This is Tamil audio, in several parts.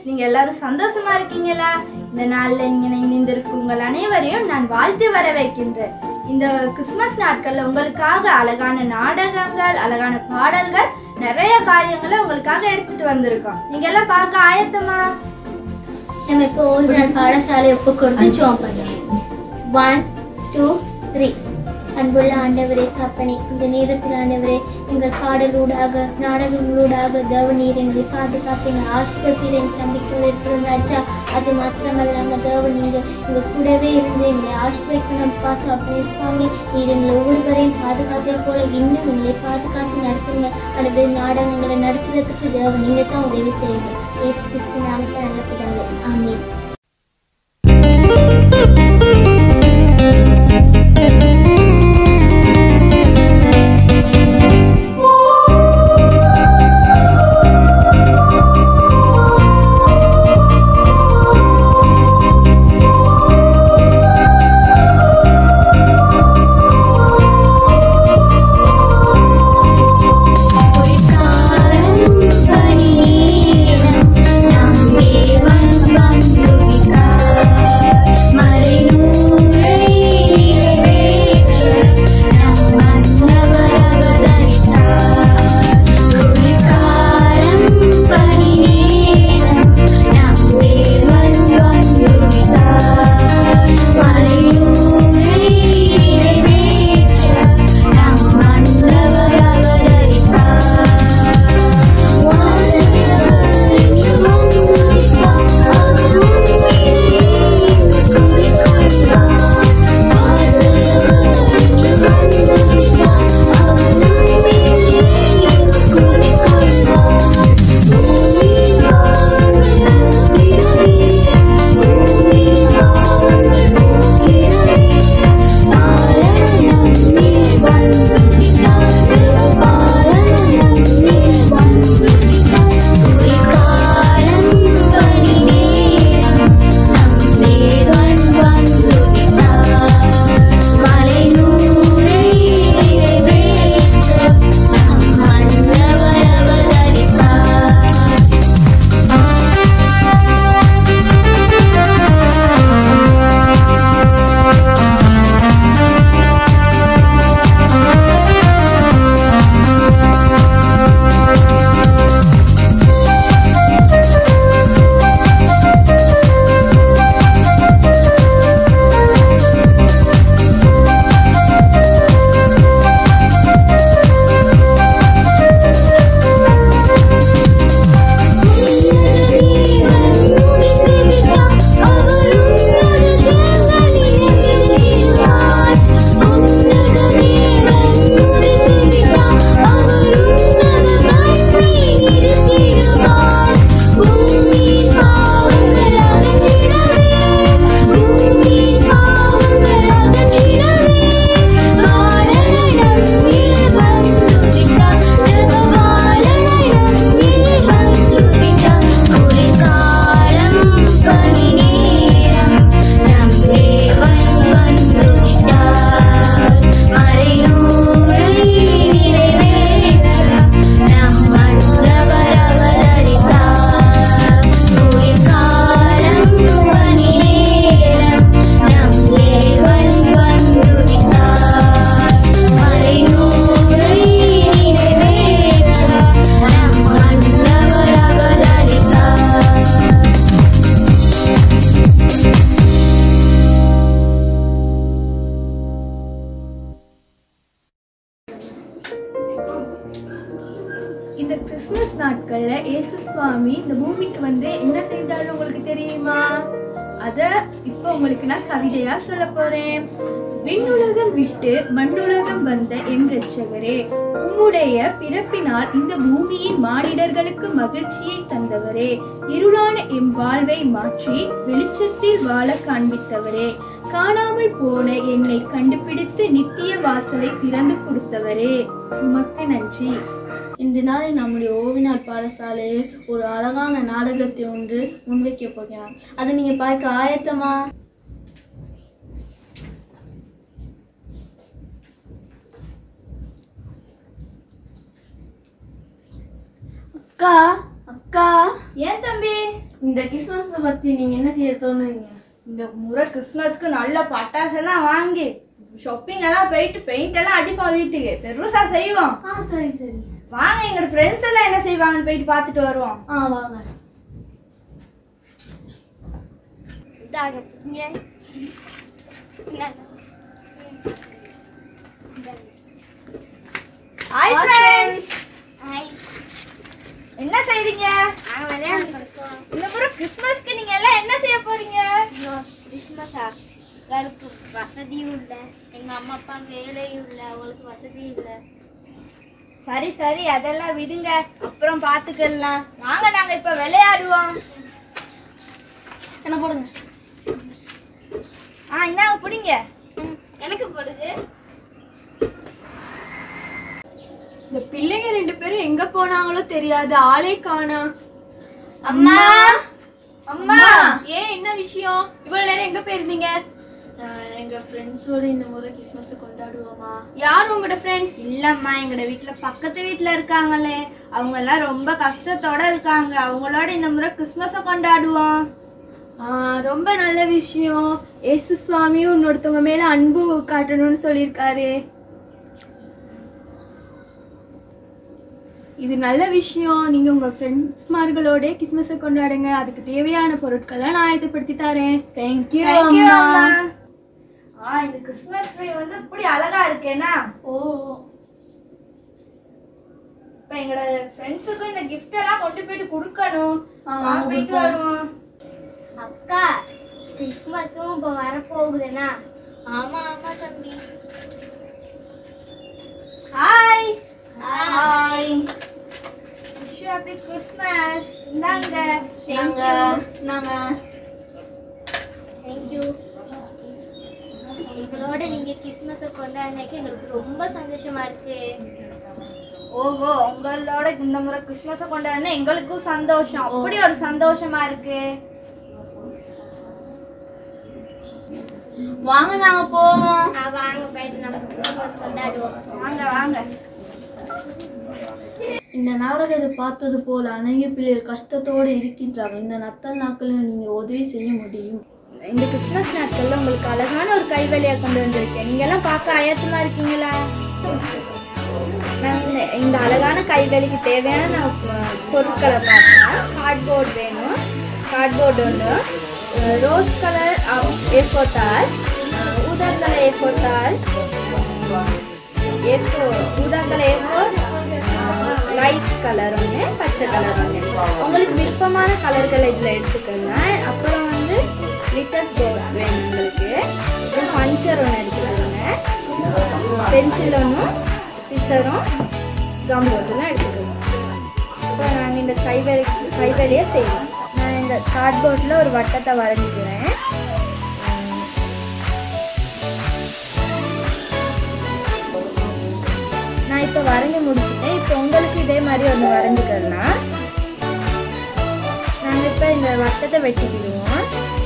நீங்க எல்லாரும் சந்தோஷமா இருக்கீங்களா இந்த நாள்ல இங்க இணைந்திருக்கும் உங்கள் அனைவரையும் நான் வாழ்த்து வர வைக்கின்றேன் இந்த கிறிஸ்துமஸ் நாட்கள்ல உங்களுக்காக அழகான நாடகங்கள் அழகான பாடல்கள் நிறைய காரியங்களை உங்களுக்காக எடுத்துட்டு வந்திருக்கோம் நீங்க எல்லாம் பார்க்க ஆயத்தமா நம்ம இப்போ ஒரு நாள் பாடசாலை ஒப்பு கொடுத்து ஜோம் பண்ணுவோம் ஒன் டூ த்ரீ அன்புள்ள ஆண்டவரே தப்பனே இந்த நேரத்தில் ஆண்டவரே எங்கள் பாடலூடாக நாடகங்களூடாக தேவ நீர் எங்களை பாதுகாத்து எங்கள் ஆஸ்பத்திரி எங்கள் நம்பிக்கையோடு இருக்கிறோம் ராஜா அது மாத்திரமல்லாம தேவ நீங்க எங்க கூடவே இருந்து எங்களை ஆஸ்பத்திரம் பார்த்து அப்படியே சுவாமி நீர் எங்களை ஒவ்வொருவரையும் பாதுகாத்தே போல இன்னும் எங்களை பாதுகாத்து நடத்துங்க அடுத்த நாடகங்களை நடத்துறதுக்கு தேவ நீங்க தான் உதவி செய்யுங்க இயேசு கிறிஸ்து நாமத்தை நல்ல பிதாவே ஆமென் இந்த கிறிஸ்துமஸ் நாட்கள்ல இயேசு சுவாமி இந்த பூமிக்கு வந்து என்ன செய்தாரு உங்களுக்கு தெரியுமா அத இப்போ உங்களுக்கு நான் கவிதையா சொல்ல போறேன் விண்ணுலகம் விட்டு மண்ணுலகம் வந்த எம் ரட்சகரே உம்முடைய பிறப்பினால் இந்த பூமியின் மானிடர்களுக்கு மகிழ்ச்சியை தந்தவரே இருளான எம் வாழ்வை மாற்றி வெளிச்சத்தில் வாழ காண்பித்தவரே காணாமல் போன என்னை கண்டுபிடித்து நித்திய வாசலை திறந்து கொடுத்தவரே உமக்கு நன்றி இன்று நாளில் நம்முடைய ஓவினார் பாடசாலையில் ஒரு அழகான நாடகத்தை ஒன்று முன்வைக்கப் போகிறார் அதை நீங்க பார்க்க ஆயத்தமா அக்கா அக்கா ஏன் தம்பி இந்த கிறிஸ்மஸை பத்தி நீங்க என்ன செய்ய தோணுறீங்க இந்த முறை கிறிஸ்மஸ்க்கு நல்ல பட்டாசெல்லாம் வாங்கி ஷாப்பிங் எல்லாம் போயிட்டு பெயிண்ட் எல்லாம் அடிப்போம் வீட்டுக்கு பெருசா செய்வோம் ஆ சரி சரி வாங்க எங்க ஃப்ரெண்ட்ஸ் எல்லாம் என்ன செய்வாங்கன்னு போயிட்டு பார்த்துட்டு வருவோம் ஆ வாங்க இதாங்க இங்க. இந்தாங்க. Hi friends hi. என்ன செய்றீங்க நாங்க விளையாண்டு இருக்கோம். இந்த முறை கிறிஸ்மஸ்க்கு நீங்க எல்லாம் என்ன செய்ய போறீங்க ஐயோ, கிறிஸ்மஸா எங்களுக்கு வசதியும் இல்லை எங்க அம்மா அப்பா வேலையும் இல்லை அவங்களுக்கு வசதியும் இல்லை சரி சரி அதெல்லாம் விடுங்க அப்புறம் பாத்துக்கலாம் வாங்க நாங்க இப்ப விளையாடுவோம் என்ன போடுங்க ஆ இந்தாங்க பிடிங்க எனக்கு போடுது இந்த பிள்ளைங்க ரெண்டு பேரும் எங்க போனாங்களோ தெரியாது ஆளே காணா அம்மா அம்மா ஏன் என்ன விஷயம் இவ்வளவு நேரம் எங்க போயிருந்தீங்க நான் எங்க ஃப்ரெண்ட்ஸோட இந்த முறை கிறிஸ்மஸ் கொண்டாடுவோமா யார் உங்களோட ஃப்ரெண்ட்ஸ் இல்லம்மா எங்களோட வீட்ல பக்கத்து வீட்ல இருக்காங்களே அவங்க எல்லாம் ரொம்ப கஷ்டத்தோட இருக்காங்க அவங்களோட இந்த முறை கிறிஸ்மஸ கொண்டாடுவோம் ரொம்ப நல்ல விஷயம் ஏசு சுவாமியும் இன்னொருத்தவங்க மேல அன்பு காட்டணும்னு சொல்லியிருக்காரு இது நல்ல விஷயம் நீங்க உங்க ஃப்ரெண்ட்ஸ்மார்களோட கிறிஸ்மஸை கொண்டாடுங்க அதுக்கு தேவையான பொருட்களை நான் ஆயத்தப்படுத்தி தரேன் தேங்க்யூ Thank you, அம்மா அம்மா. ஆ இந்த கிறிஸ்மஸ் ட்ரீ வந்து இப்படி அழகா இருக்கேனா ஓ இப்ப எங்களோட ஃப்ரெண்ட்ஸுக்கும் இந்த gift எல்லாம் கொண்டு போயிட்டு கொடுக்கணும் ஆ, வாங்க வாங்க போயிட்டு கொடுப்போம். வருவோம் அக்கா கிறிஸ்மஸும் இப்போ வரப்போகுதுண்ணா ஆமா ஆமா தம்பி hi hi wish happy Christmas இந்தாங்க நாங்க நாங்க தேங்க்யூ எங்களோட நீங்க கிறிஸ்மஸை கொண்டாடினக்கு எங்களுக்கு ரொம்ப சந்தோஷமா இருக்கு ஓஹோ உங்களோட இந்த முறை கிறிஸ்மஸ கொண்டாடினா எங்களுக்கும் சந்தோஷம் அப்படி ஒரு சந்தோஷமா இருக்கு வாங்க நாங்க போவோம் ஆ, வாங்க போயிட்டு நம்ம கிறிஸ்மஸ் கொண்டாடுவோம் வாங்க வாங்க இந்த நாடகத்தை பார்த்தது போல அநேக பிள்ளைகள் கஷ்டத்தோடு இருக்கின்றார்கள் இந்த நத்தல் நாட்களில் நீங்கள் உதவி செய்ய முடியும் இந்த கிறிஸ்மஸ் நாட்கள்ல உங்களுக்கு அழகான ஒரு கைவேலையா கொண்டு வந்திருக்கேன் நீங்க எல்லாம் பார்க்க ஆயத்தமா இருக்கீங்களா நான் இந்த- இந்த அழகான கைவேலைக்கு தேவையான அஹ், பொருட்களை பார்த்தா கார்ட்போர்ட் வேணும் கார்ட்போர்ட் ஒன்று ரோஸ் கலர் ஏஃபோர் தாள் ஊதா கலர் ஏஃபோர் தாள் ஏஃபோ ஊதா கலர் ஏஃபோர் லைட் கலர் ஒன்று பச்சை கலர் ஒன்று உங்களுக்கு விருப்பமான கலர்களை இதில் எடுத்துக்கோங்க அப்புறம் வந்து லிட்டர் போர்ட் வேணும் உங்களுக்கு அப்புறம் பஞ்சர் ஒன்று எடுத்துக்கோங்க பென்சில் ஒன்றும் சிசரும் கம் போட்டுலாம் எடுத்துக்கோங்க அப்புறம் நாங்கள் இந்த கைவேலை கைவேலையை செய்வோம் நான் இந்த கார்ட்போர்டில் ஒரு வட்டத்தை வரைஞ்சிக்கிறேன் நான் இப்போ வரைஞ்சி முடிச்சிட்டேன் இப்போ உங்களுக்கு இதே மாதிரி ஒன்று வரைஞ்சிக்கலாம் நாங்கள் இப்போ இந்த வட்டத்தை வெட்டிக்கிடுவோம்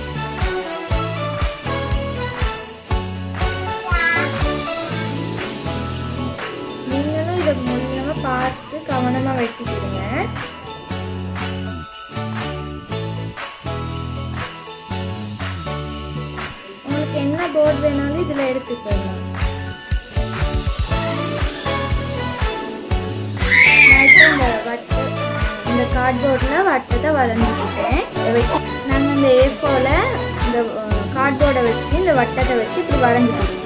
நீங்களும் இதை முடியாம பார்த்து கவனமாக வெட்டிக்கிடுங்க உங்களுக்கு என்ன போர்டு வேணாலும் இதில் எடுத்துக்கலாம் நான் இப்போ இந்த வட்ட இந்த கார்ட்போர்டில் வட்டத்தை வரைஞ்சிக்கிட்டேன் இதை வச்சு நாங்கள் இந்த ஏஃபோல இந்த கார்ட்போர்டை வச்சு இந்த வட்டத்தை வச்சு இப்படி வரைஞ்சிக்கிட்டோம்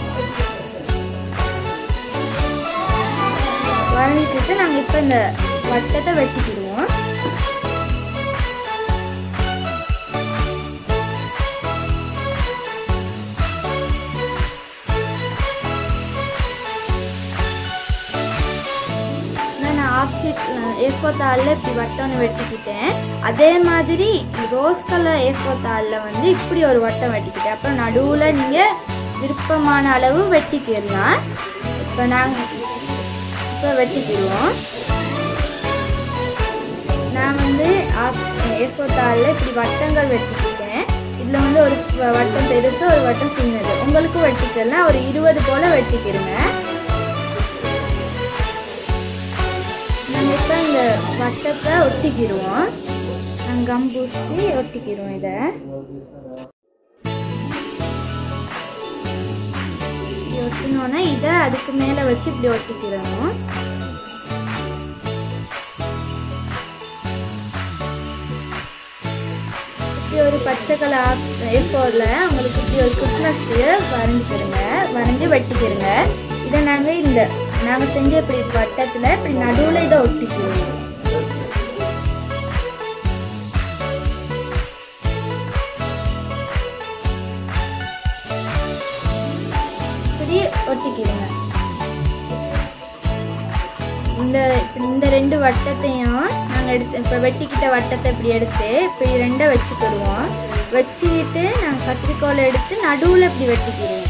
வரைஞ்சிக்கிட்டு நாங்கள் இப்போ இந்த வட்டத்தை வெட்டிக்கிடுவோம் நான் ஆப்ஜெக்ட் ஏஃபோ தாளில் இப்படி வட்டம் வெட்டிக்கிட்டேன் அதே மாதிரி ரோஸ் கலர் ஏஃபோ தாளில் வந்து இப்படி ஒரு வட்டம் வெட்டிக்கிட்டேன் அப்புறம் நடுவில் நீங்கள் விருப்பமான அளவு வெட்டிக்கிடலாம் இப்போ நாங்கள் இப்போ வெட்டிக்கிடுவோம் நான் வந்து ஏஃபோ தாளில் இப்படி வட்டங்கள் வெட்டிக்கிட்டேன் இதில் வந்து ஒரு வ- வட்டம் பெருசு ஒரு வட்டம் சின்னது உங்களுக்கும் வெட்டிக்கலாம் ஒரு இருபது போல் வெட்டிக்கிடுங்க நம்ம இப்போ இந்த வட்டத்தை ஒட்டிக்கிடுவோம் நாங்கள் கம் பூசி ஒட்டிக்கிறோம் இதை இப்படி ஒட்டினோன்னா இதை அதுக்கு மேலே வச்சு இப்படி ஒட்டிக்கிறணும் இப்படி ஒரு பச்சை கலர் ஏப்போரில் உங்களுக்கு இப்படி ஒரு கிறிஸ்மஸ்க்கு வரைஞ்சிக்கிறங்க வரைஞ்சி வெட்டிக்கிறங்க இதை நாங்கள் இந்த நாங்கள் செஞ்ச இப்படி வட்டத்தில் இப்படி நடுவில் இதை ஒட்டிக்குவோம் இப்படி ஒட்டிக்கிறங்க இந்த இப்படி இந்த ரெண்டு வட்டத்தையும் நாங்கள் எடுத்து இப்போ வெட்டிக்கிட்ட வட்டத்தை இப்படி எடுத்து இப்படி ரெண்டை வச்சுக்கிடுவோம் வச்சுக்கிட்டு நாங்கள் கத்திரிக்கோலை எடுத்து நடுவில் இப்படி வெட்டிக்கிடுவோம்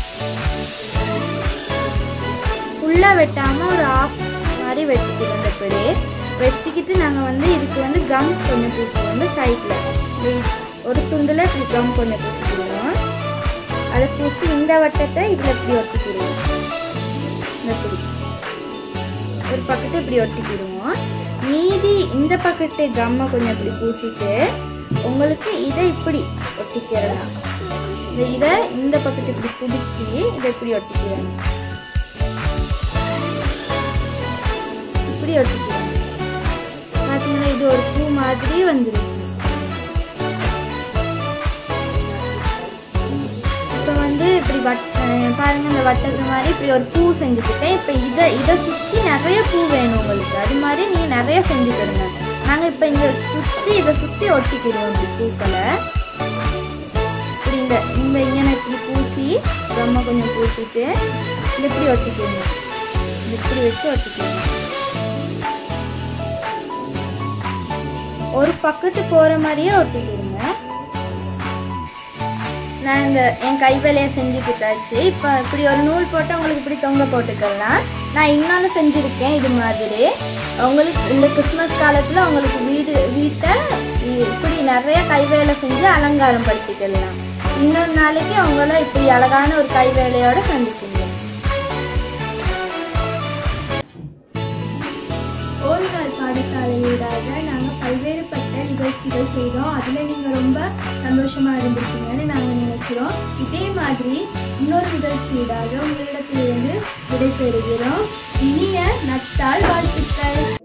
ஃபுல்லாக வெட்டாமல் ஒரு ஆஃப் மாதிரி வெட்டிக்கிறோம் இந்த இப்படி வெட்டிக்கிட்டு நாங்கள் வந்து இதுக்கு வந்து கம் கொஞ்சம் பூசுவோம் வந்து சைடில் ஒரு துண்டில் இப்படி கம் கொஞ்சம் பூசிக்கிடுவோம் அதை பூசி இந்த வட்டத்தை இதில் இப்படி ஒட்டிக்கிடுவோம் இந்த இப்படி ஒரு பக்கத்து இப்படி ஒட்டிக்கிடுவோம் மீதி இந்த பக்கத்து கம்மை கொஞ்சம் இப்படி பூசிட்டு உங்களுக்கு இதை இப்படி ஒட்டிக்கிறலாம் இந்த இதை இந்த பக்கத்து இப்படி பிடிச்சி இதை இப்படி ஒட்டிக்கிறணும் இப்படி ஒட்டிக்கிறோம் பார்த்தீங்கன்னா இது ஒரு பூ மாதிரி வந்துருச்சு இப்போ வந்து இப்படி வட் அஹ் பாருங்க இந்த வட்டத்து மாதிரி இப்படி ஒரு பூ செஞ்சுக்கிட்டேன் இப்போ இதை இதை சுற்றி நிறைய பூ வேணும் உங்களுக்கு அது மாதிரி நீங்கள் நிறைய செஞ்சுக்கிடுங்க நாங்கள் இப்போ இங்கே சுற்றி இதை சுற்றி ஒட்டிக்கிடுவோம் இப்படி பூக்களை இப்படி இந்த இந்த இங்கே இப்படி பூசி ரொம்ப கொஞ்சம் பூசிட்டு இது இப்படி ஒட்டிக்கிடுங்க இது இப்படி வச்சு ஒட்டிக்கிடுங்க ஒரு பக்கத்து போகிற மாதிரியே ஒட்டிக்கிடுங்க நான் இந்த என் கை வேலையை செஞ்சுக்கிட்டாச்சு இப்போ இப்படி ஒரு நூல் போட்டு உங்களுக்கு இப்படி தொங்க போட்டுக்கலாம் நான் இன்னொன்று செஞ்சுருக்கேன் இது மாதிரி உங்களுக்கு இந்த கிறிஸ்மஸ் காலத்தில் உங்களுக்கு வீடு வீட்டை இ- இப்படி நிறைய கை வேலை செஞ்சு அலங்காரம் படுத்திக்கலாம் இன்னொரு நாளைக்கு அவங்கள இப்படி அழகான ஒரு கை வேலையோட சந்திக்குங்க ஓய்நாள் பாடசாலையூடாக நாங்கள் பல்வேறுபட்ட நிகழ்ச்சிகள் செய்தோம் அதில் நீங்கள் ரொம்ப சந்தோஷமாக இருந்திருக்கீங்கன்னு நாங்கள் நினைக்கிறோம் இதே மாதிரி இன்னொரு நிகழ்ச்சியூடாக உங்களிடத்திலிருந்து விடைபெறுகிறோம் இனிய நத்தாள் வாழ்த்துக்கள்